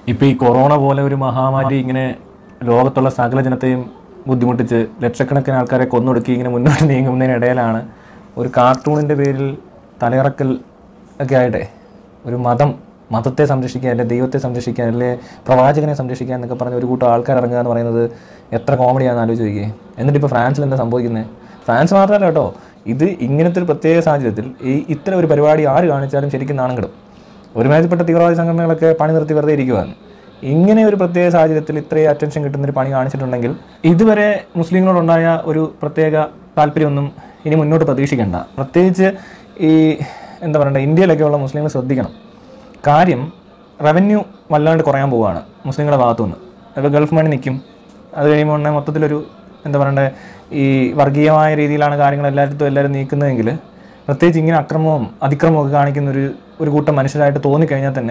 ഇപ്പോൾ ഈ കൊറോണ പോലെ ഒരു മഹാമാരി ഇങ്ങനെ ലോകത്തുള്ള സകല ജനത്തെയും ബുദ്ധിമുട്ടിച്ച് ലക്ഷക്കണക്കിന് ആൾക്കാരെ കൊന്നൊടുക്കി ഇങ്ങനെ മുന്നോട്ട് നീങ്ങുന്നതിനിടയിലാണ് ഒരു കാർട്ടൂണിൻ്റെ പേരിൽ തലയിറക്കൽ ഒക്കെ ആയിട്ടെ ഒരു മതം മതത്തെ സംരക്ഷിക്കാൻ അല്ലെ ദൈവത്തെ സംരക്ഷിക്കാൻ അല്ലെ പ്രവാചകനെ സംരക്ഷിക്കാൻ എന്നൊക്കെ പറഞ്ഞ ഒരു കൂട്ടം ആൾക്കാർ ഇറങ്ങുക എന്ന് പറയുന്നത് എത്ര കോമഡിയാണെന്ന് ആലോചിച്ച് നോക്കിയേ എന്നിട്ട് ഇപ്പോൾ ഫ്രാൻസിൽ എന്താ സംഭവിക്കുന്നത് ഫ്രാൻസ് മാത്രമല്ല കേട്ടോ ഇത് ഇങ്ങനത്തെ ഒരു പ്രത്യേക സാഹചര്യത്തിൽ ഈ ഇത്തരം ഒരു പരിപാടി ആര് കാണിച്ചാലും ശരിക്കും നാണം കിടും ഒരുമാതിരിപ്പെട്ട തീവ്രവാദി സംഘടനകളൊക്കെ പണി നിർത്തി വെറുതെ ഇരിക്കുവാണ് ഇങ്ങനെ ഒരു പ്രത്യേക സാഹചര്യത്തിൽ ഇത്രയും അറ്റൻഷൻ കിട്ടുന്ന ഒരു പണി കാണിച്ചിട്ടുണ്ടെങ്കിൽ ഇതുവരെ മുസ്ലിങ്ങളോടുണ്ടായ ഒരു പ്രത്യേക താല്പര്യമൊന്നും ഇനി മുന്നോട്ട് പ്രതീക്ഷിക്കേണ്ട പ്രത്യേകിച്ച് ഈ എന്താ പറയണ്ടേ ഇന്ത്യയിലൊക്കെയുള്ള മുസ്ലിങ്ങൾ ശ്രദ്ധിക്കണം കാര്യം റവന്യൂ വല്ലാണ്ട് കുറയാൻ പോവുകയാണ് മുസ്ലിങ്ങളുടെ ഭാഗത്തുനിന്ന് അപ്പോൾ ഗൾഫ് മണി നിൽക്കും അത് കഴിയുമ്പോൾ ഉടനെ മൊത്തത്തിലൊരു എന്താ പറയണ്ടേ ഈ വർഗീയമായ രീതിയിലാണ് കാര്യങ്ങൾ എല്ലായിടത്തും എല്ലാവരും നീക്കുന്നതെങ്കിൽ പ്രത്യേകിച്ച് ഇങ്ങനെ അക്രമവും അതിക്രമവും ഒക്കെ കാണിക്കുന്ന ഒരു ഒരു കൂട്ടം മനുഷ്യരായിട്ട് തോന്നിക്കഴിഞ്ഞാൽ തന്നെ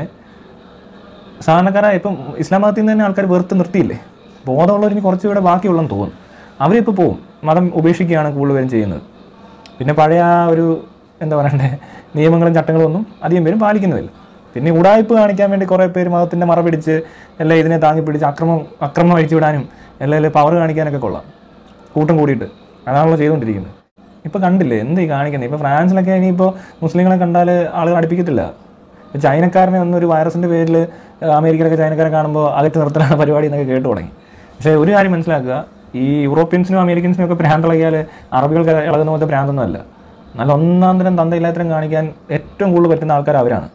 സാധാരണക്കാരായ ഇപ്പം ഇസ്ലാം മതത്തിൽ നിന്ന് തന്നെ ആൾക്കാർ വെറുത്ത് നിർത്തിയില്ലേ ബോധമുള്ളവർ ഇനി കുറച്ചുകൂടെ ബാക്കിയുള്ളെന്ന് തോന്നും അവരിപ്പോൾ പോവും മതം ഉപേക്ഷിക്കുകയാണ് കൂടുതലും ചെയ്യുന്നത് പിന്നെ പഴയ ആ ഒരു എന്താ പറയണ്ടേ നിയമങ്ങളും ചട്ടങ്ങളും ഒന്നും അധികം പേരും പാലിക്കുന്നുമില്ല പിന്നെ ഉടായ്പ് കാണിക്കാൻ വേണ്ടി കുറേ പേര് മതത്തിൻ്റെ മറ പിടിച്ച് എല്ലാം ഇതിനെ താങ്ങി പിടിച്ച് അക്രമം അക്രമം അഴിച്ചു വിടാനും എല്ലാം പവർ കാണിക്കാനൊക്കെ കൊള്ളാം കൂട്ടം കൂടിയിട്ട് അതാണല്ലോ ചെയ്തുകൊണ്ടിരിക്കുന്നത് ഇപ്പോൾ കണ്ടില്ലേ എന്ത് ഈ കാണിക്കുന്നത് ഇപ്പോൾ ഫ്രാൻസിലൊക്കെ ഇനിയിപ്പോൾ മുസ്ലിങ്ങളെ കണ്ടാൽ ആളുകൾ അടുപ്പിക്കത്തില്ല ഇപ്പൊ ചൈനക്കാരനെ ഒന്നും ഒരു വൈറസിൻ്റെ പേരിൽ അമേരിക്കയിലൊക്കെ ചൈനക്കാരെ കാണുമ്പോൾ അകറ്റ് നിർത്തലാണ് പരിപാടി എന്നൊക്കെ കേട്ടു തുടങ്ങി പക്ഷേ ഒരു കാര്യം മനസ്സിലാക്കുക ഈ യൂറോപ്യൻസിനും അമേരിക്കൻസിനും ഒക്കെ ഭ്രാന്ത് ഇളകിയാൽ അറബികൾക്ക് ഇളകുന്ന പോലത്തെ ഭ്രാന്തൊന്നും അല്ല നല്ല ഒന്നാം തരം തന്തയില്ലാത്തരം കാണിക്കാൻ ഏറ്റവും കൂടുതൽ പറ്റുന്ന ആൾക്കാർ അവരാണ്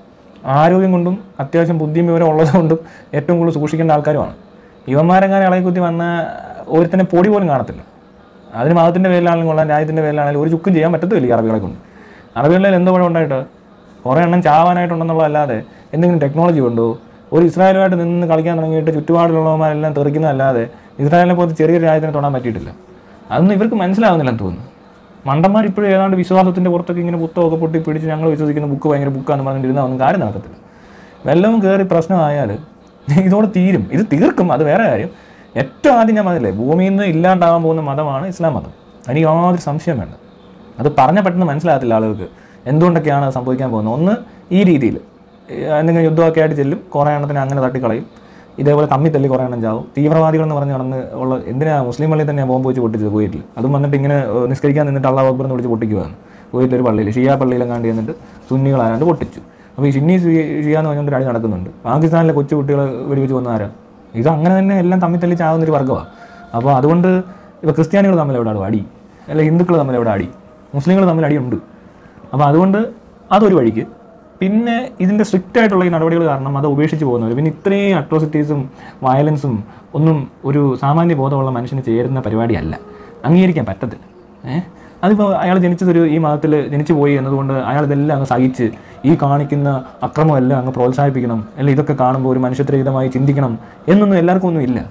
ആരോഗ്യം കൊണ്ടും അത്യാവശ്യം ബുദ്ധിയും വിവരം ഉള്ളത് കൊണ്ടും ഏറ്റവും കൂടുതൽ സൂക്ഷിക്കേണ്ട ആൾക്കാരുമാണ് ഇവന്മാരെങ്ങനെ ഇളകി കുത്തി വന്ന ഒരുത്തന്നെ പൊടി പോലും കാണത്തില്ല അതിന് മതത്തിൻ്റെ പേരിലാണെങ്കിലും കൊള്ളാം രാജ്യത്തിൻ്റെ പേരിലാണെങ്കിലും ഒരു ചുക്കും ചെയ്യാൻ പറ്റത്തില്ല ഈ അറബികളെ കൊണ്ട് അറബികളിൽ എന്തോ കുഴപ്പം ഉണ്ടായിട്ട് കുറേ എണ്ണം ചാവാനായിട്ടുണ്ടെന്നുള്ളതല്ലാതെ എന്തെങ്കിലും ടെക്നോളജി ഉണ്ടോ ഒരു ഇസ്രായേലുമായിട്ട് നിന്ന് കളിക്കാൻ തുടങ്ങിയിട്ട് ചുറ്റുപാടുള്ളവന്മാരെല്ലാം തെറിക്കുന്നതല്ലാതെ ഇസ്രായേലിനെ പോലത്തെ ചെറിയൊരു രാജ്യത്തിന് തൊടാൻ പറ്റിയിട്ടില്ല അതൊന്നും ഇവർക്ക് മനസ്സിലാവുന്നില്ലെന്ന് തോന്നുന്നു മണ്ടന്മാർ ഇപ്പോഴും ഏതാണ്ട് വിശ്വാസത്തിൻ്റെ പുറത്തൊക്കെ ഇങ്ങനെ പുത്തമൊക്കെ പൊട്ടി പിടിച്ച് ഞങ്ങൾ വിശ്വസിക്കുന്ന ബുക്ക് ഭയങ്കര ബുക്കാന്ന് പറഞ്ഞിരുന്നാൽ ഒന്നും കാര്യം നടക്കത്തില്ല വല്ലതും കയറി പ്രശ്നമായാൽ ഇതോടെ തീരും ഇത് തീർക്കും അത് വേറെ കാര്യം ഏറ്റവും ആദ്യം ഞാൻ പറഞ്ഞില്ലേ ഭൂമിയിൽ നിന്ന് ഇല്ലാണ്ടാവാൻ പോകുന്ന മതമാണ് ഇസ്ലാം മതം അതിന് യാതൊരു സംശയം വേണ്ട അത് പറഞ്ഞ പെട്ടെന്ന് മനസ്സിലാകത്തില്ല ആളുകൾക്ക് എന്തുകൊണ്ടൊക്കെയാണ് അത് സംഭവിക്കാൻ പോകുന്നത് ഒന്ന് ഈ രീതിയിൽ എന്തെങ്കിലും യുദ്ധമൊക്കെ ആയിട്ട് ചെല്ലും കുറേ എണ്ണത്തിന് അങ്ങനെ തട്ടിക്കളയും ഇതേപോലെ തമ്മി തല്ലി കുറേ എണ്ണം ചാവും തീവ്രവാദികൾ എന്ന് പറഞ്ഞ് നടന്ന് ഉള്ള എന്തിനാ മുസ്ലിം പള്ളിയിൽ തന്നെ ബോംബ് വെച്ച് പൊട്ടിച്ചത് കുവൈറ്റിൽ അതും വന്നിട്ട് ഇങ്ങനെ ഏഹ്, നിസ്കരിക്കാൻ നിന്നിട്ട് അള്ളാഹ് അക്ബർ എന്ന് വിളിച്ച് പൊട്ടിക്കുകയാണ് കുവൈറ്റിൽ ഒരു പള്ളിയിൽ ഷിയ പള്ളിയിലെങ്ങാണ്ട് എന്നിട്ട് സുന്നികളായാണ്ട് പൊട്ടിച്ചു അപ്പോൾ ഈ ഷിന്നി ഷി- ഷിയ എന്ന് പറഞ്ഞുകൊണ്ട് ഒരു അടി നടക്കുന്നുണ്ട് പാകിസ്ഥാനിലെ കൊച്ചു കുട്ടികൾ വെടിവെച്ച് വന്ന ആരാ ഇത് അങ്ങനെ തന്നെ എല്ലാം തമ്മിൽ തല്ലി ചാവുന്ന ഒരു വർഗ്ഗമാണ് അപ്പോൾ അതുകൊണ്ട് ഇപ്പോൾ ക്രിസ്ത്യാനികൾ തമ്മിൽ എവിടെ അടി അല്ല ഹിന്ദുക്കൾ തമ്മിൽ എവിടെ അടി മുസ്ലിങ്ങൾ തമ്മിൽ അടിയുണ്ട് അപ്പോൾ അതുകൊണ്ട് അതൊരു വഴിക്ക് പിന്നെ ഇതിൻ്റെ സ്ട്രിക്റ്റ് ആയിട്ടുള്ള ഈ നടപടികൾ കാരണം അത് ഉപേക്ഷിച്ച് പോകുന്നവർ പിന്നെ ഇത്രയും അട്രോസിറ്റീസും വയലൻസും ഒന്നും ഒരു സാമാന്യ ബോധമുള്ള മനുഷ്യന് ചേരുന്ന പരിപാടിയല്ല അംഗീകരിക്കാൻ പറ്റത്തില്ല ഏഹ് അതിപ്പോൾ അയാൾ ജനിച്ചതൊരു ഈ മതത്തിൽ ജനിച്ചു പോയി എന്നതുകൊണ്ട് അയാൾ ഇതെല്ലാം അങ്ങ് സഹിച്ച് ഈ കാണിക്കുന്ന അക്രമമെല്ലാം അങ്ങ് പ്രോത്സാഹിപ്പിക്കണം അല്ല ഇതൊക്കെ കാണുമ്പോൾ ഒരു മനുഷ്യത്വരഹിതമായി ചിന്തിക്കണം എന്നൊന്നും എല്ലാവർക്കും ഒന്നും ഇല്ല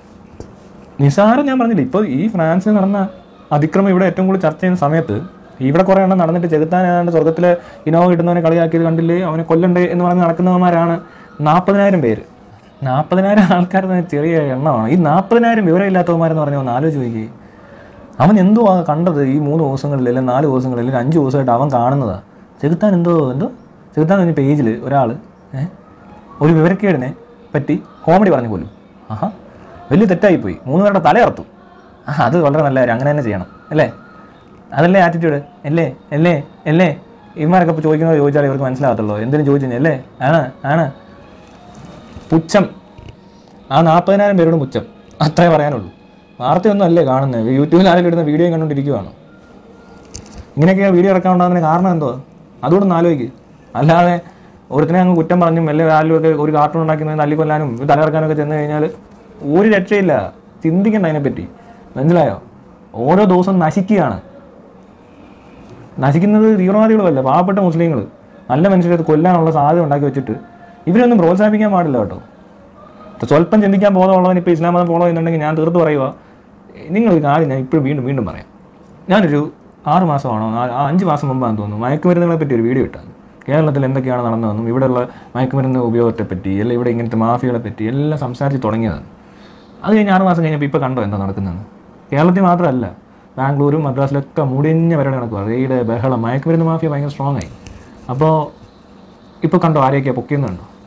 നിസാരം ഞാൻ പറഞ്ഞില്ല ഇപ്പോൾ ഈ ഫ്രാൻസിൽ നടന്ന അതിക്രമം ഇവിടെ ഏറ്റവും കൂടുതൽ ചർച്ച ചെയ്യുന്ന സമയത്ത് ഇവിടെ കുറേ എണ്ണം നടന്നിട്ട് ചെകുത്താൻ ഏതാണ്ട് സ്വർഗത്തിൽ ഇനോവ കിട്ടുന്നവനെ കളിയാക്കിയത് കണ്ടില്ലേ അവനെ കൊല്ലണ്ടേ എന്ന് പറഞ്ഞ് നടക്കുന്നവന്മാരാണ് നാൽപ്പതിനായിരം പേര് നാൽപ്പതിനായിരം ആൾക്കാർ തന്നെ ചെറിയ എണ്ണമാണ് ഈ നാൽപ്പതിനായിരം വിവരമില്ലാത്തവന്മാരെന്ന് പറഞ്ഞാൽ ഒന്ന് ആലോചിച്ച് നോക്കിയേ അവൻ എന്തോ ആ കണ്ടത് ഈ മൂന്ന് ദിവസങ്ങളിൽ അല്ലെങ്കിൽ നാല് ദിവസങ്ങളിൽ അല്ലെങ്കിൽ അഞ്ച് ദിവസമായിട്ട് അവൻ കാണുന്നതാ ചെകുത്താൻ എന്തോ എന്തോ ചെകുത്താൻ പറഞ്ഞ പേജിൽ ഒരാൾ ഒരു വിവരക്കേടിനെ പറ്റി കോമഡി പറഞ്ഞു പോലും ആഹാ വലിയ തെറ്റായിപ്പോയി മൂന്ന് പേരുടെ തലയർത്തു ആ അത് വളരെ നല്ല കാര്യം അങ്ങനെ തന്നെ ചെയ്യണം അല്ലേ അതല്ലേ ആറ്റിറ്റ്യൂഡ് അല്ലേ അല്ലേ അല്ലേ ഇവന്മാരൊക്കെ ഇപ്പോൾ ചോദിക്കുന്നത് ചോദിച്ചാൽ ഇവർക്ക് മനസ്സിലാകത്തുള്ളൂ എന്തിനും ചോദിച്ചു കഴിഞ്ഞാൽ അല്ലേ ആണ് ആണ് പുച്ഛം ആ നാൽപ്പതിനായിരം പേരോട് പുച്ഛം അത്രേ പറയാനുള്ളൂ വാർത്തയൊന്നും അല്ലേ കാണുന്നത് യൂട്യൂബിൽ ആരെങ്കിലും ഇടുന്ന വീഡിയോ കണ്ടുകൊണ്ടിരിക്കുവാണോ ഇങ്ങനെയൊക്കെ വീഡിയോ ഇറക്കാൻ ഉണ്ടാകുന്നതിന് കാരണം എന്തോ അതുകൊണ്ടൊന്ന് ആലോചിക്ക് അല്ലാതെ ഒരുത്തിനെ അങ്ങ് കുറ്റം പറഞ്ഞും വല്ല ആരും ഒക്കെ ഒരു കാർട്ടൂൺ ഉണ്ടാക്കുന്നത് തല്ലിക്കൊല്ലാനും തലയിറക്കാനും ഒക്കെ ചെന്ന് കഴിഞ്ഞാൽ ഒരു രക്ഷയില്ല ചിന്തിക്കണ്ട അതിനെപ്പറ്റി മനസ്സിലായോ ഓരോ ദിവസം നശിക്കുകയാണ് നശിക്കുന്നത് തീവ്രവാദികളുമല്ല പാവപ്പെട്ട മുസ്ലിങ്ങൾ നല്ല മനുഷ്യരെ അത് കൊല്ലാനുള്ള സാധ്യത ഉണ്ടാക്കി വെച്ചിട്ട് ഇവരൊന്നും പ്രോത്സാഹിപ്പിക്കാൻ പാടില്ല കേട്ടോ ഇപ്പൊ സ്വല്പം ചിന്തിക്കാൻ ബോധമുള്ളവൻ ഇപ്പോൾ ഇസ്ലാം മതം ഫോളോ ചെയ്യുന്നുണ്ടെങ്കിൽ ഞാൻ തീർത്ത് പറയുക നിങ്ങൾ ഒരു കാര്യം ഞാൻ ഇപ്പോഴും വീണ്ടും വീണ്ടും പറയാം ഞാനൊരു ആറ് മാസമാണോ നാ- ആ അഞ്ച് മാസം മുമ്പാന്ന് തോന്നുന്നു മയക്കുമരുന്നുകളെ പറ്റി ഒരു വീഡിയോ ഇട്ടാണ് കേരളത്തിൽ എന്തൊക്കെയാണ് നടന്നതെന്നും ഇവിടെയുള്ള മയക്കുമരുന്ന് ഉപയോഗത്തെ പറ്റി എല്ലാം ഇവിടെ ഇങ്ങനത്തെ മാഫിയകളെ പറ്റി എല്ലാം സംസാരിച്ച് തുടങ്ങിയതാണ് അത് കഴിഞ്ഞ് ആറ് മാസം കഴിഞ്ഞപ്പോൾ ഇപ്പോൾ കണ്ടോ എന്താ നടക്കുന്നതെന്ന് കേരളത്തിൽ മാത്രമല്ല ബാംഗ്ലൂരും മദ്രാസിലൊക്കെ മുടിഞ്ഞ പരിപാടി നടക്കുക റെയ്ഡ് ബഹളം മയക്കുമരുന്ന് മാഫിയ ഭയങ്കര സ്ട്രോങ് ആയി അപ്പോൾ ഇപ്പോൾ കണ്ടോ ആരെയൊക്കെയാണ് പൊക്കിയെന്നുണ്ടോ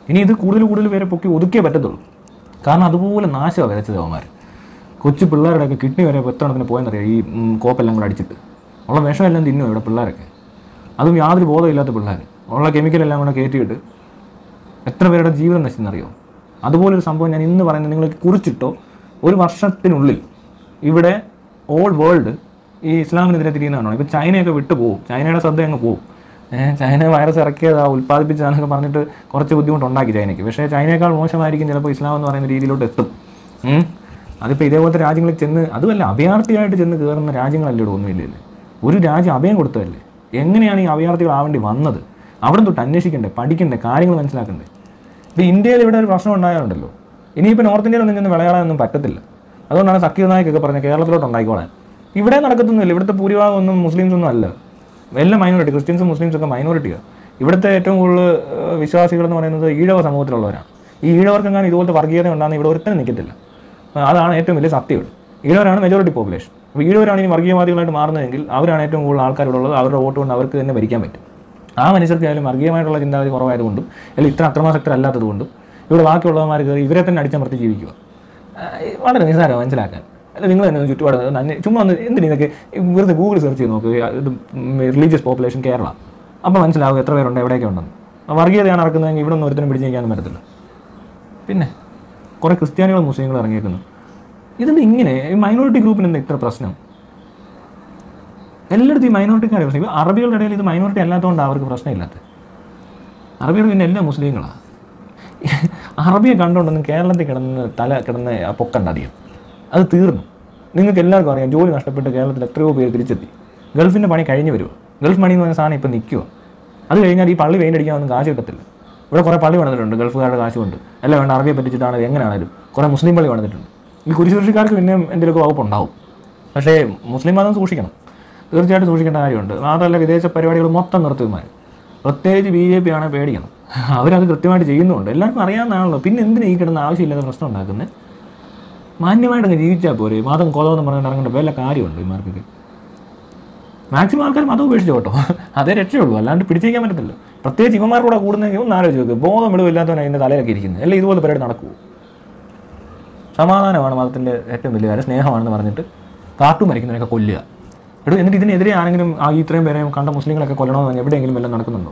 ഇനി ഇത് കൂടുതൽ കൂടുതൽ പേരെ പൊക്കി ഒതുക്കിയേ പറ്റത്തുള്ളൂ കാരണം അതുപോലെ നാശമാണ് വിതച്ചത് അവന്മാർ കൊച്ചു പിള്ളേരുടെയൊക്കെ കിഡ്നി വരെ എത്തണത്തിന് പോയെന്നറിയാം ഈ ഉം, കോപ്പെല്ലാം കൂടെ അടിച്ചിട്ട് ഉള്ള വിഷമെല്ലാം തിന്നും ഇവിടെ പിള്ളേരൊക്കെ അതും യാതൊരു ബോധമില്ലാത്ത പിള്ളേർ ഉള്ള കെമിക്കലെല്ലാം കൂടെ കയറ്റിയിട്ട് എത്ര പേരുടെ ജീവിതം നശിച്ചെന്നറിയോ അതുപോലൊരു സംഭവം ഞാൻ ഇന്ന് പറയുന്നത് നിങ്ങൾ കുറിച്ചിട്ടോ ഒരു വർഷത്തിനുള്ളിൽ ഇവിടെ ഓൾ വേൾഡ് ഈ ഇസ്ലാമിനെതിരെ തിരിയുന്നതാണോ ഇപ്പോൾ ചൈനയൊക്കെ വിട്ടു പോകും ചൈനയുടെ ശ്രദ്ധ അങ്ങ് പോകും ഏഹ് ചൈന വൈറസ് ഇറക്കിയതാ ഉൽപ്പാദിപ്പിച്ചതാണെന്നൊക്കെ പറഞ്ഞിട്ട് കുറച്ച് ബുദ്ധിമുട്ടുണ്ടാക്കി ചൈനയ്ക്ക് പക്ഷേ ചൈനയേക്കാൾ മോശമായിരിക്കും ചിലപ്പോൾ ഇസ്ലാം എന്ന് പറയുന്ന രീതിയിലോട്ട് എത്തും ഉം. അതിപ്പോൾ ഇതേപോലത്തെ രാജ്യങ്ങളിൽ ചെന്ന് അതുമല്ല അഭയാർത്ഥിയായിട്ട് ചെന്ന് കയറുന്ന രാജ്യങ്ങളല്ലേ ഇവിടെ ഒന്നുമില്ലല്ലേ ഒരു രാജ്യം അഭയം കൊടുത്തതല്ലേ എങ്ങനെയാണ് ഈ അഭയാർത്ഥികളാവേണ്ടി വന്നത് അവിടെ തൊട്ട് അന്വേഷിക്കണ്ടേ പഠിക്കണ്ടേ കാര്യങ്ങൾ മനസ്സിലാക്കണ്ടേ ഇപ്പോൾ ഇന്ത്യയിൽ ഇവിടെ ഒരു പ്രശ്നം ഉണ്ടായാലുണ്ടല്ലോ ഇനിയിപ്പോൾ നോർത്ത് ഇന്ത്യയിലൊന്നും ചെന്ന് വിളയാടാനൊന്നും പറ്റത്തില്ല അതുകൊണ്ടാണ് സക്കീർ നായിക്കൊക്കെ പറഞ്ഞത് കേരളത്തിലോട്ട് ഉണ്ടായിക്കോളാൻ ഇവിടെ നടക്കത്തൊന്നുമില്ല ഇവിടുത്തെ ഭൂരിഭാഗം ഒന്നും മുസ്ലിംസ് ഒന്നും അല്ല എല്ലാം മൈനോറിറ്റി ക്രിസ്ത്യൻസും മുസ്ലിംസും ഒക്കെ മൈനോറിറ്റിയാണ് ഇവിടുത്തെ ഏറ്റവും കൂടുതൽ ഏഹ്, വിശ്വാസികൾ എന്ന് പറയുന്നത് ഈഴവ സമൂഹത്തിലുള്ളവരാണ് ഈ ഈഴവർക്കെങ്ങാനും ഇതുപോലത്തെ വർഗീയത ഉണ്ടാകുന്ന ഇവിടെ ഒരുത്തനും നിൽക്കത്തില്ല അതാണ് ഏറ്റവും വലിയ സത്യം ഇവിടെ ഈഴവരാണ് മെജോറിറ്റി പോപ്പുലേഷൻ അപ്പോൾ ഈഴവരാണ് ഇനി വർഗീയവാദികളായിട്ട് മാറുന്നതെങ്കിൽ അവരാണ് ഏറ്റവും കൂടുതൽ ആൾക്കാർ ഇവിടെ ഉള്ളത് അവരുടെ വോട്ട് കൊണ്ട് അവർക്ക് തന്നെ ഭരിക്കാൻ പറ്റും ആ മനുഷ്യർക്കായാലും വർഗീയമായിട്ടുള്ള ചിന്താഗതി കുറവായതുകൊണ്ടും അല്ലെങ്കിൽ ഇത്ര അക്രമാസക്തരല്ലാത്തതുകൊണ്ടും ഇവിടെ ബാക്കിയുള്ളവന്മാർ കയറി ഇവരെ തന്നെ അടിച്ചമർത്തി ജീവിക്കുക ആ, വളരെ നിസ്സാരം മനസ്സിലാക്കാൻ അല്ല നിങ്ങൾ തന്നെ ഒന്ന് ചുറ്റുപാട് ഒന്ന് അന്വേ- ചുമ്മാ ഒന്ന് എന്തിനാ ഇതൊക്കെ ഈ വെറുതെ ഗൂഗിൾ സെർച്ച് ചെയ്ത് നോക്ക് ഇത് റിലീജിയസ് പോപ്പുലേഷൻ കേരള അപ്പോൾ മനസ്സിലാവും എത്ര പേരുണ്ട് എവിടെയൊക്കെ ഉണ്ടെന്ന് ആ വർഗീയതയാണ് ഇറക്കുന്നതെങ്കിൽ ഇവിടെ ഒന്നും ഒരുത്തരും പിടിച്ച് നിൽക്കാനും പറ്റത്തില്ല പിന്നെ കുറേ ക്രിസ്ത്യാനികളും മുസ്ലിങ്ങളും ഇറങ്ങിയേക്കുന്നു ഇതെന്താ ഇങ്ങനെ ഈ മൈനോറിറ്റി ഗ്രൂപ്പിന് എന്താ ഇത്ര പ്രശ്നം എല്ലായിടത്തും ഈ മൈനോറിറ്റിക്കാരെ പ്രശ്നം ഇപ്പോൾ അറബികളുടെ ഇടയിൽ ഇത് മൈനോറിറ്റി അല്ലാത്തതുകൊണ്ടാണ് അവർക്ക് പ്രശ്നമില്ലാത്തത് അറബികൾ പിന്നെ എല്ലാം മുസ്ലിങ്ങളാണ് അറബിയെ കണ്ടുകൊണ്ടൊന്നും കേരളത്തിൽ കിടന്ന് തല കിടന്ന് പൊക്കണ്ട അധികം അത് തീർന്നു നിങ്ങൾക്ക് എല്ലാവർക്കും അറിയാം ജോലി നഷ്ടപ്പെട്ട് കേരളത്തിൽ എത്രയോ പേര് തിരിച്ചെത്തി ഗൾഫിൻ്റെ പണി കഴിഞ്ഞ് വരുമോ ഗൾഫ് മണി എന്ന് പറഞ്ഞ സാധനം ഇപ്പം നിൽക്കുക അത് കഴിഞ്ഞാൽ ഈ പള്ളി പെയിൻ്റ് അടിക്കാനൊന്നും കാശ് കിട്ടത്തില്ല ഇവിടെ കുറേ പള്ളി പണിതിട്ടുണ്ട് ഗൾഫുകാരുടെ കാശ് കൊണ്ട് അല്ല വേണ്ട അറബിയെ പറ്റിച്ചിട്ടാണ് ഇത് എങ്ങനെയാണേലും കുറേ മുസ്ലിം പള്ളി പണിതിട്ടുണ്ട് ഈ കുരിശുകൃഷിക്കാർക്ക് പിന്നെ എന്തെങ്കിലുമൊക്കെ വകുപ്പുണ്ടാവും പക്ഷേ മുസ്ലിം മതം സൂക്ഷിക്കണം തീർച്ചയായിട്ടും സൂക്ഷിക്കേണ്ട കാര്യമുണ്ട് മാത്രമല്ല വിദേശ പരിപാടികൾ മൊത്തം നിർത്തിമാർ പ്രത്യേകിച്ച് ബി ജെ പി ആണെങ്കിൽ പേടിക്കണം അവരത് കൃത്യമായിട്ട് ചെയ്യുന്നുണ്ട് എല്ലാവർക്കും അറിയാവുന്നതാണല്ലോ പിന്നെ എന്തിനാ ഈ കിടന്ന ആവശ്യമില്ലാത്ത പ്രശ്നം ഉണ്ടാക്കുന്നത് മാന്യമായിട്ട് അങ്ങ് ജീവിച്ചാൽ പോരെ മതം കൊലവെന്ന് പറഞ്ഞിട്ട് ഇറങ്ങേണ്ട വല്ല കാര്യമുണ്ട് ഇമാർക്കൊക്കെ മാക്സിമം ആൾക്കാർ മതം ഉപേക്ഷിച്ചു കേട്ടോ അതേ രക്ഷയുള്ളൂ അല്ലാണ്ട് പിടിച്ചേക്കാൻ പറ്റത്തില്ല പ്രത്യേകിച്ച് ഇവന്മാരുടെ കൂടെ കൂടുന്നെങ്കിൽ ഒന്ന് ആലോചിച്ച് നോക്ക് ബോധം വിടുവില്ലാത്തവൻ അതിൻ്റെ തലയിലൊക്കെ ഇരിക്കുന്നത് അല്ല ഇതുപോലെ പരിപാടി നടക്കുമോ സമാധാനമാണ് മതത്തിൻ്റെ ഏറ്റവും വലിയ കാര്യം സ്നേഹമാണെന്ന് പറഞ്ഞിട്ട് കാട്ടു മരിക്കുന്നവരൊക്കെ കൊല്ലുക എടോ എന്നിട്ട് ഇതിനെതിരെ ആരെങ്കിലും ആ ഈ ഇത്രയും പേരെ കണ്ട മുസ്ലിങ്ങളൊക്കെ കൊല്ലണമെന്ന് പറഞ്ഞ് എവിടെയെങ്കിലും വല്ലതും നടക്കുന്നുണ്ടോ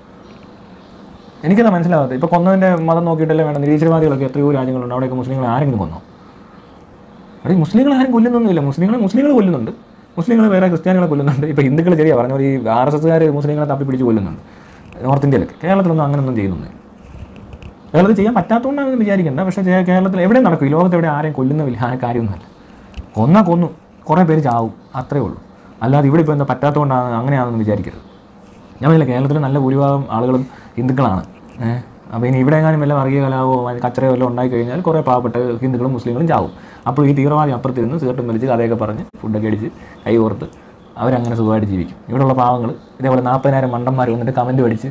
എനിക്കത് മനസ്സിലാവാത്തത് ഇപ്പോൾ കൊന്നതിൻ്റെ മതം നോക്കിയിട്ടല്ലേ വേണം നിരീശ്വരവാദികളൊക്കെ എത്രയോ രാജ്യങ്ങളുണ്ട് അവിടെയൊക്കെ മുസ്ലിങ്ങളെ ആരെങ്കിലും കൊന്നോ അവിടെ ഈ മുസ്ലിങ്ങൾ ആരും കൊല്ലുന്നൊന്നുമില്ല മുസ്ലിങ്ങളെ മുസ്ലിങ്ങൾ കൊല്ലുന്നുണ്ട് മുസ്ലിങ്ങൾ വേറെ ക്രിസ്ത്യാനികളെ കൊല്ലുന്നുണ്ട് ഇപ്പോൾ ഹിന്ദുക്കൾ ശരിയാണ് പറഞ്ഞ പോലെ ഈ ആർ എസ് എസ്സുകാർ മുസ്ലിങ്ങളെ തപ്പി പിടിച്ച് കൊല്ലുന്നുണ്ട് നോർത്ത് ഇന്ത്യയിലൊക്കെ കേരളത്തിലൊന്നും അങ്ങനെയൊന്നും ചെയ്യുന്നൊന്നുമില്ല കേരളത്തിൽ ചെയ്യാൻ പറ്റാത്തതുകൊണ്ടാണെന്ന് വിചാരിക്കേണ്ട പക്ഷേ ചേ- കേരളത്തിൽ എവിടെ നടക്കും ഈ ലോകത്ത് എവിടെ ആരെയും കൊല്ലുന്ന വലിയ ആ കാര്യമൊന്നുമല്ല കൊന്നാ കൊന്നു കുറേ പേര് ചാവും അത്രേ ഉള്ളൂ അല്ലാതെ ഇവിടെ ഇപ്പോൾ എന്താ പറ്റാത്തതുകൊണ്ടാണ് അങ്ങനെയാണെന്ന് വിചാരിക്കരുത് ഞാൻ പറഞ്ഞില്ല കേരളത്തിൽ നല്ല ഭൂരിഭാഗം ആളുകളും ഹിന്ദുക്കളാണ് ഏഹ് അപ്പോൾ ഇനി ഇവിടെ എങ്ങാനും വല്ല വർഗീയ കലാപോ കച്ചറയോ വല്ലതും ഉണ്ടായി കഴിഞ്ഞാൽ കുറേ പാവപ്പെട്ട ഹിന്ദുക്കളും മുസ്ലിങ്ങളും ചാവും അപ്പോൾ ഈ തീവ്രവാദി അപ്പുറത്തിരുന്ന് സിഗരറ്റും വലിച്ച് കഥയൊക്കെ പറഞ്ഞ് ഫുഡൊക്കെ അടിച്ച് കൈ കോർത്ത് അവരങ്ങനെ സുഖമായിട്ട് ജീവിക്കും ഇവിടെയുള്ള പാവങ്ങൾ ഇതേപോലെ നാൽപ്പതിനായിരം മണ്ടന്മാർ വന്നിട്ട് കമൻറ്റ് പഠിച്ച്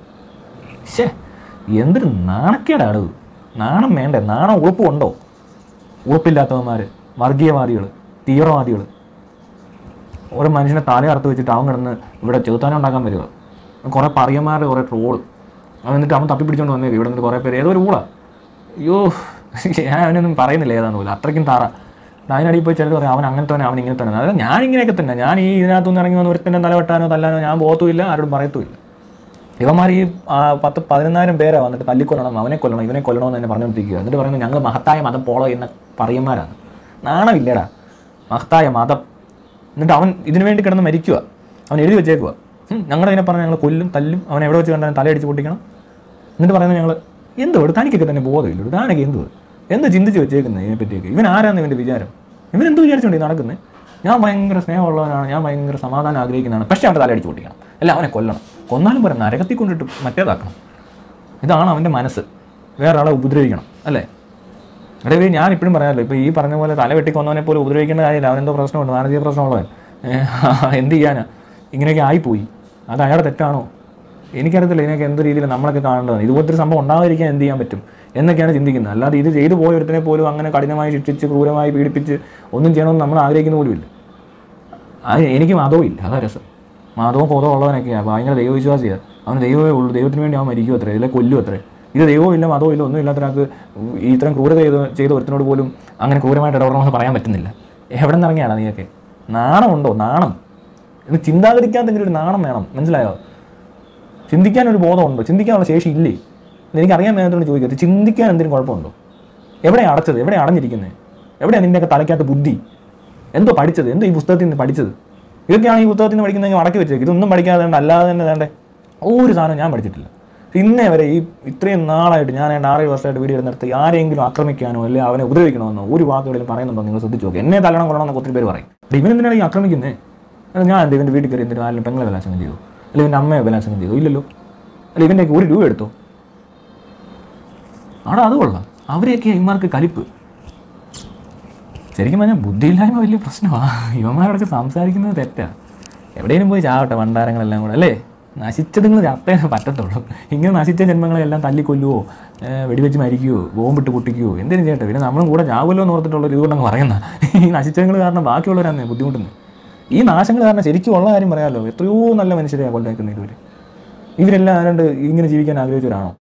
ശേ എന്തൊരു നാണക്കേടാണ് ഇത്. നാണം വേണ്ടേ നാണം ഉറപ്പുണ്ടോ ഉറപ്പില്ലാത്തവന്മാർ വർഗീയവാദികൾ തീവ്രവാദികൾ ഓരോ മനുഷ്യനെ തല അറുത്ത് വെച്ചിട്ട് അവൻ കിടന്ന് ഇവിടെ ചെറുത്താനം ഉണ്ടാക്കാൻ വരിക കുറേ പറയന്മാരുടെ കുറേ ട്രോൾ അവൻ എന്നിട്ട് അവൻ തപ്പിപ്പിടിച്ചോണ്ട് വന്നേക്കും ഇവിടെ നിന്ന് കുറേ പേര് ഏതോ ഒരു ഊളാ അയ്യോ ഞാൻ അവനൊന്നും പറയുന്നില്ല ഏതാന്ന് പോലും അത്രയ്ക്കും താറ അതിനടിയിൽ പോയി ചിലർ പറയും അവൻ അങ്ങനെ തന്നെ അവൻ ഇങ്ങനെ തന്നെ അതായത് ഞാൻ ഇങ്ങനെയൊക്കെ തന്നെ ഞാൻ ഈ ഇതിനകത്തുനിന്ന് ഇറങ്ങി വന്ന് ഒരുത്തന്നെ തലവെട്ടാനോ തല്ലാനോ ഞാൻ പോകത്തുമില്ല ആരോടും പറയത്തുമില്ല ഇവന്മാർ ഈ ആ, പത്ത് പതിനൊന്നായിരം പേരാ വന്നിട്ട് തല്ലിക്കൊല്ലണം അവനെ കൊല്ലണം ഇവനെ കൊല്ലണം എന്ന് തന്നെ പറഞ്ഞുകൊണ്ടിരിക്കുക എന്നിട്ട് പറയുന്നത് ഞങ്ങൾ മഹത്തായ മതം പോളോ എന്ന പറയന്മാരാണ് നാണമില്ലടാ മഹത്തായ മതം എന്നിട്ട് അവൻ ഇതിനു വേണ്ടി കിടന്ന് മരിക്കുക അവൻ എഴുതി വെച്ചേക്കുക ഞങ്ങൾ അതിനെ പറഞ്ഞാൽ ഞങ്ങൾ കൊല്ലും തല്ലും അവൻ എവിടെ വെച്ച് കണ്ടാലും തലയടിച്ച് പൊട്ടിക്കണം എന്നിട്ട് പറയുന്നത് ഞങ്ങൾ എന്തോ തനിക്കൊക്കെ തന്നെ ബോധമില്ല താനൊക്കെ എന്തോ എന്ത് ചിന്തിച്ച് വെച്ചേക്കുന്നത് ഇതിനെ പറ്റിയൊക്കെ ഇവൻ ആരാന്ന് ഇവൻ്റെ വിചാരം ഇവൻ എന്ത് വിചാരിച്ചുകൊണ്ട് ഈ നടക്കുന്നത് ഞാൻ ഭയങ്കര സ്നേഹമുള്ളവനാണ് ഞാൻ ഭയങ്കര സമാധാനം ആഗ്രഹിക്കുന്നതാണ് പക്ഷേ അവൻ്റെ തലയടിച്ച് പൊട്ടിക്കണം അല്ല അവനെ കൊല്ലണം കൊന്നാലും പോരാ നരകത്തിൽ കൊണ്ടിട്ട് മറ്റേതാക്കണം ഇതാണ് അവൻ്റെ മനസ്സ് വേറെ ആളെ ഉപദ്രവിക്കണം അല്ലേ എടേ ഇവര് ഞാൻ ഇപ്പോഴും പറയാമല്ലോ ഇപ്പോൾ ഈ പറഞ്ഞ പോലെ തല വെട്ടി കൊന്നവനെ പോലെ ഉപദ്രവിക്കേണ്ട കാര്യമില്ല അവനെന്തോ പ്രശ്നമുണ്ട് മാനസിക പ്രശ്നമുള്ളവൻ ഏഹ് എന്ത് ചെയ്യാനാ ഇങ്ങനെയൊക്കെ ആയിപ്പോയി അത് അയാളുടെ തെറ്റാണോ എനിക്കറിയത്തില്ല ഇതിനൊക്കെ എന്ത് രീതിയിൽ നമ്മളൊക്കെ കാണേണ്ടത് ഇതുപോലത്തെ ഒരു സംഭവം ഉണ്ടാകാതിരിക്കാൻ എന്ത് ചെയ്യാൻ പറ്റും എന്നൊക്കെയാണ് ചിന്തിക്കുന്നത് അല്ലാതെ ഇത് ചെയ്തു പോയ ഒരുത്തിനെ പോലും അങ്ങനെ കഠിനമായി ശിക്ഷിച്ച് ക്രൂരമായി പീഡിപ്പിച്ച് ഒന്നും ചെയ്യണമെന്ന് നമ്മൾ ആഗ്രഹിക്കുന്ന പോലുമില്ല അത് എനിക്ക് മതവും ഇല്ല അതാ രസം മതവും ബോധവും ഉള്ളവനൊക്കെയാണ് ഭയങ്കര ദൈവവിശ്വാസിയാണ് അവന് ദൈവമേ ഉള്ളൂ ദൈവത്തിന് വേണ്ടി അവൻ മരിക്കും അത്രേ ഇതിലെ കൊല്ലും അത്രേ ഇത് ദൈവവും ഇല്ല മതവും ഇല്ല ഒന്നും ഇല്ലാത്ത ഒരാൾക്ക് ഈ ഇത്രയും ക്രൂരത ചെയ്ത് ചെയ്ത ഒരുത്തിനോട് പോലും അങ്ങനെ ക്രൂരമായിട്ട് ഇടപെടണമെന്ന് പറയാൻ പറ്റുന്നില്ല എവിടെ നിന്ന് ഇറങ്ങിയാണ് നീയൊക്കെ നാണമുണ്ടോ നാണം ഇത് ചിന്താഗതിക്കാത്തെങ്കിലും ഒരു നാണം വേണം മനസ്സിലായോ ചിന്തിക്കാനൊരു ബോധമുണ്ടോ ചിന്തിക്കാനുള്ള ശേഷി ഇല്ലേ എനിക്കറിയാൻ മേനത്തോട് ചോദിക്കരുത് ചിന്തിക്കാൻ എന്തെങ്കിലും കുഴപ്പമുണ്ടോ എവിടെയാണ് അടച്ചത് എവിടെ അടഞ്ഞിരിക്കുന്നത് എവിടെയാണ് നിൻ്റെയൊക്കെ തലയ്ക്കകത്ത് ബുദ്ധി എന്തോ പഠിച്ചത് എന്തോ ഈ പുസ്തകത്തിൽ നിന്ന് പഠിച്ചത് ഇതൊക്കെയാണ് ഈ പുസ്തകത്തിൽ നിന്ന് പഠിക്കുന്നതെങ്കിൽ മടക്കി വെച്ചേക്ക് ഇതൊന്നും പഠിക്കാതെ വേണ്ട അല്ലാതെ തന്നെ വേണ്ടേ ഒരു സാധനം ഞാൻ പഠിച്ചിട്ടില്ല ഇന്നേ വരെ ഈ ഇത്രയും നാളായിട്ട് ഞാൻ ഏതാണ്ട് ആറേഴ് വർഷമായിട്ട് വീഡിയോ എടുത്തിടത്ത് ആരെങ്കിലും ആക്രമിക്കാനോ അല്ലെങ്കിൽ അവനെ ഉപദ്രവിക്കണമെന്നോ ഒരു വാക്കുകളിലും പറയുന്നുണ്ടോ നിങ്ങൾ ശ്രദ്ധിച്ചു നോക്കുക എന്നെ തലണം കൊള്ളണമെന്നൊക്കെ ഒത്തിരി പേര് പറയും "എടാ, ഇവനെന്തിനാണ് ഈ ആക്രമിക്കുന്നത് അത് ഞാൻ എന്ത് ഇവൻ്റെ വീട്ടിൽ കയറി എന്തിനും ആരെങ്കിലും പെങ്ങളെ ബലാത്സംഗം ചെയ്തു അല്ലെങ്കിൽ ഇവൻ്റെ അമ്മയെ ബലാത്സംഗം ചെയ്തു ഇല്ലല്ലോ അല്ല ഇവൻ്റെ ഒരു രൂപ എടുത്തോ ആടാ അത് കൊള്ളാം അവരെയൊക്കെ ഇമാർക്ക് കലിപ്പ് ശരിക്കും പറഞ്ഞാൽ ബുദ്ധിയില്ലായ്മ വലിയ പ്രശ്നമാണ് ഇവന്മാരോടൊക്കെ സംസാരിക്കുന്നത് തെറ്റാ എവിടെയെങ്കിലും പോയി ചാവട്ടെ ഭണ്ഡാരങ്ങളെല്ലാം കൂടെ അല്ലേ നശിച്ചതുങ്ങൾ ചത്തേ പറ്റത്തുള്ളൂ ഇങ്ങനെ നശിച്ച ജന്മങ്ങളെല്ലാം തല്ലിക്കൊല്ലുവോ ഏഹ് വെടിവെച്ച് മരിക്കുവോ ബോംബിട്ട് പൊട്ടിക്കുവോ എന്തിനും ചെയ്യട്ടെ പിന്നെ നമ്മളും കൂടെ ചാവുമല്ലോ എന്ന് ഓർത്തിട്ടുള്ള ഒരു ഇതുകൊണ്ടങ്ങ് പറയുന്ന ഈ നശിച്ചങ്ങൾ കാരണം ബാക്കിയുള്ളവരാണ് ബുദ്ധിമുട്ടുന്നത് ഈ നാശങ്ങൾ കാരണം ശരിക്കും ഉള്ള കാര്യം പറയാമല്ലോ എത്രയോ നല്ല മനുഷ്യരെയാണ് കൊണ്ടേക്കുന്നത് ഇവർ ഇവരെല്ലാം ആരാണ്ട് ഇങ്ങനെ ജീവിക്കാൻ ആഗ്രഹിച്ചവരാണോ